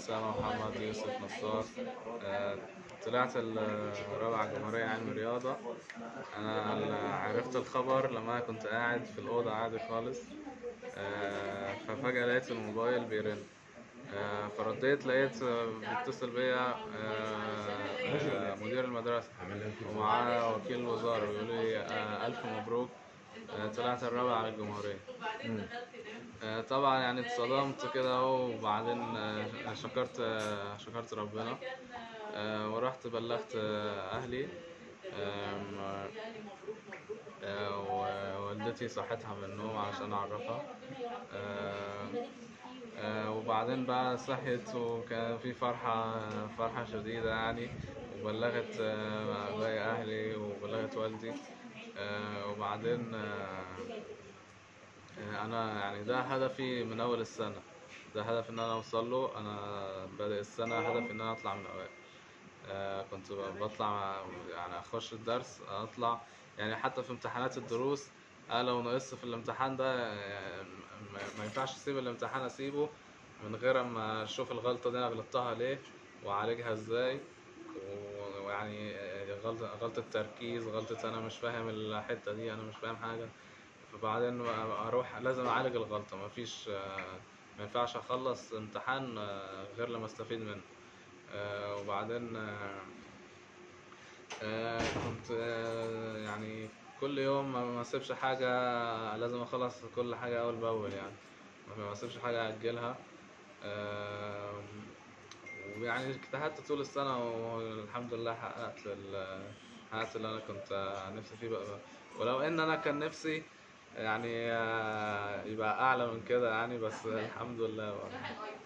أسامة محمد يوسف نصار آه، طلعت الرابعة جمهورية علم رياضة أنا ال- عرفت الخبر لما أنا كنت قاعد في الأوضة عادي خالص آه، ففجأة لقيت الموبايل بيرن آه، فرديت لقيت آه، بيتصل بيا آه، آه، مدير المدرسة ومعاه وكيل الوزارة بيقول لي آه، ألف مبروك آه، طلعت الرابع على الجمهورية آه، طبعا يعني اتصدمت كده اهو وبعدين آه، شكرت آه، شكرت ربنا آه، ورحت بلغت آه، أهلي آم، آه، ووالدتي صحتها من النوم عشان أعرفها آه، آه، وبعدين بقى صحيت وكان في فرحة فرحة شديدة يعني وبلغت آه، باقي أهلي وبلغت والدي آه، وبعدين آه، آه، أنا يعني ده هدفي من أول السنة ده هدف إن أنا أوصل له أنا بادئ السنة هدفي إن أنا أطلع من الأوائل آه، كنت بطلع يعني أخش الدرس أطلع يعني حتى في امتحانات الدروس أنا لو نقصت في الامتحان ده آه، ما- ما ينفعش أسيب الامتحان أسيبه من غير ما أشوف الغلطة دي أنا غلطتها ليه وأعالجها إزاي و- ويعني آه، غلطة غلطة تركيز غلطة أنا مش فاهم الحتة دي أنا مش فاهم حاجة فبعدين أروح لازم أعالج الغلطة مفيش آه، ما ينفعش أخلص امتحان آه، غير لما أستفيد منه آه، وبعدين آه، آه، كنت آه، يعني كل يوم ما ما اسيبش حاجة لازم اخلص كل حاجة اول باول يعني ما ما اسيبش حاجة اجلها آه، ويعني اجتهدت طول السنة والحمد لله حققت ال- حققت اللي انا كنت نفسي فيه بقى ولو ان انا كان نفسي يعني آه، يبقى اعلى من كده يعني بس الحمد لله بقى.